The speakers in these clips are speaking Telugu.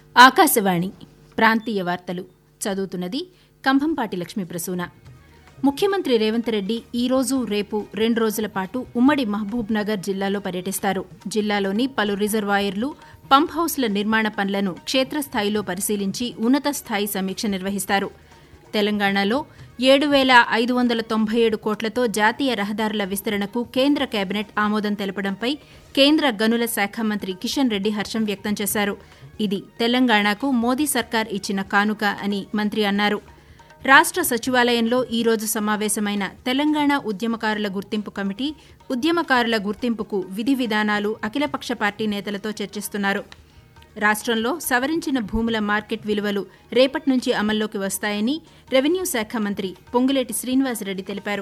ఆకాశవాణి ప్రాంతీయ వార్తలు చదువుతున్నది కంభంపాటి లక్ష్మీ ప్రసూన ముఖ్యమంత్రి రేవంత్ రెడ్డి ఈ రోజు రేపు రెండు రోజుల పాటు ఉమ్మడి మహబూబ్ నగర్ జిల్లాలో పర్యటిస్తారు జిల్లాలోని పలు రిజర్వాయర్లు పంప్ హౌస్ల నిర్మాణ పనులను క్షేత్రస్థాయిలో పరిశీలించి ఉన్నత స్థాయి సమీక్ష నిర్వహిస్తారు తెలంగాణలో ఏడు వేల ఐదు వందల తొంభై ఏడు కోట్లతో జాతీయ రహదారుల విస్తరణకు కేంద్ర కేబినెట్ ఆమోదం తెలపడంపై కేంద్ర గనుల శాఖ మంత్రి కిషన్ రెడ్డి హర్షం వ్యక్తం చేశారు ఇది తెలంగాణకు మోదీ సర్కార్ ఇచ్చిన కానుక అని మంత్రి అన్నారు రాష్ట్ర సచివాలయంలో ఈ రోజు సమావేశమైన తెలంగాణ ఉద్యమకారుల గుర్తింపు కమిటీ ఉద్యమకారుల గుర్తింపుకు విధి విధానాలు అఖిలపక్ష పార్టీ నేతలతో చర్చిస్తున్నారు రాష్ట్రంలో సవరించిన భూముల మార్కెట్ విలువలు రేపటి నుంచి అమల్లోకి వస్తాయని రెవెన్యూ శాఖ మంత్రి పొంగులేటి శ్రీనివాసరెడ్డి తెలిపారు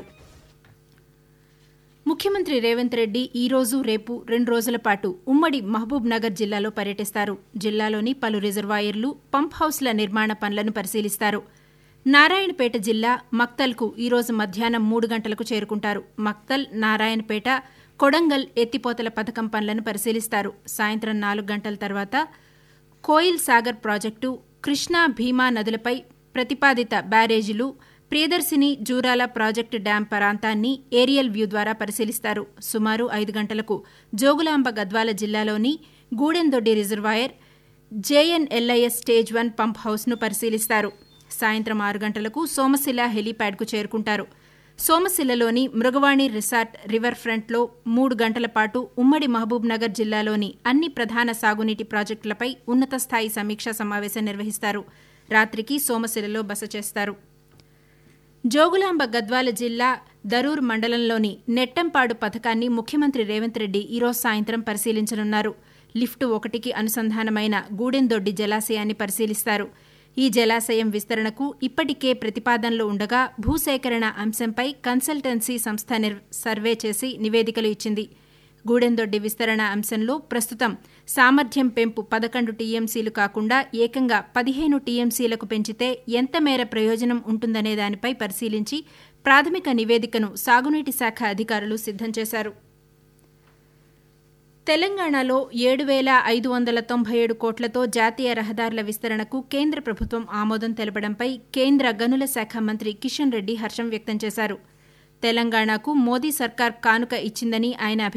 ముఖ్యమంత్రి రేవంత్ రెడ్డి ఈ రోజు రేపు రెండు రోజుల పాటు ఉమ్మడి మహబూబ్ నగర్ జిల్లాలో పర్యటిస్తారు జిల్లాలోని పలు రిజర్వాయర్లు పంప్ హౌస్ల నిర్మాణ పనులను పరిశీలిస్తారు నారాయణపేట జిల్లా మక్తల్కు ఈరోజు మధ్యాహ్నం మూడు గంటలకు చేరుకుంటారు మక్తల్ నారాయణపేట కొడంగల్ ఎత్తిపోతల పథకం పనులను పరిశీలిస్తారు సాయంత్రం నాలుగు గంటల తర్వాత కోయిల్ సాగర్ ప్రాజెక్టు కృష్ణా భీమా నదులపై ప్రతిపాదిత బ్యారేజీలు ప్రియదర్శిని జూరాల ప్రాజెక్టు డ్యాం ప్రాంతాన్ని ఏరియల్ వ్యూ ద్వారా పరిశీలిస్తారు సుమారు ఐదు గంటలకు జోగులాంబ గద్వాల జిల్లాలోని గూడెందొడ్డి reservoir JNLIS stage one pump హౌస్ను పరిశీలిస్తారు సాయంత్రం ఆరు గంటలకు సోమశిల హెలీప్యాడ్కు చేరుకుంటారు సోమశిలలోని మృగవాణి రిసార్ట్ రివర్ ఫ్రంట్లో మూడు గంటల పాటు ఉమ్మడి మహబూబ్ నగర్ జిల్లాలోని అన్ని ప్రధాన సాగునీటి ప్రాజెక్టులపై ఉన్నత స్థాయి సమీక్షా సమావేశం నిర్వహిస్తారు రాత్రికి సోమశిలలో బస చేస్తారు జోగులాంబ గద్వాల జిల్లా దరూర్ మండలంలోని నెట్టంపాడు పథకాన్ని ముఖ్యమంత్రి రేవంత్ రెడ్డి ఈరోజు సాయంత్రం పరిశీలించనున్నారు లిఫ్ట్ ఒకటికి అనుసంధానమైన గూడెందొడ్డి జలాశయాన్ని పరిశీలిస్తారు ఈ జలాశయం విస్తరణకు ఇప్పటికే ప్రతిపాదనలు ఉండగా భూసేకరణ అంశంపై కన్సల్టెన్సీ సంస్థ సర్వే చేసి నివేదికలు ఇచ్చింది గూడెందొడ్డి విస్తరణ అంశంలో ప్రస్తుతం సామర్థ్యం పెంపు పదకొండు టీఎంసీలు కాకుండా ఏకంగా పదిహేను టీఎంసీలకు పెంచితే ఎంత మేర ప్రయోజనం ఉంటుందనే దానిపై పరిశీలించి ప్రాథమిక నివేదికను సాగునీటి శాఖ అధికారులు సిద్దం చేశారు తెలంగాణలో ఏడు వేల ఐదు వందల తొంభై ఏడు కోట్లతో జాతీయ రహదారుల విస్తరణకు కేంద్ర ప్రభుత్వం ఆమోదం తెలపడంపై కేంద్ర గనుల శాఖ మంత్రి కిషన్ రెడ్డి హర్షం వ్యక్తం చేశారు తెలంగాణకు మోదీ సర్కార్ కానుక ఇచ్చిందని ఆయన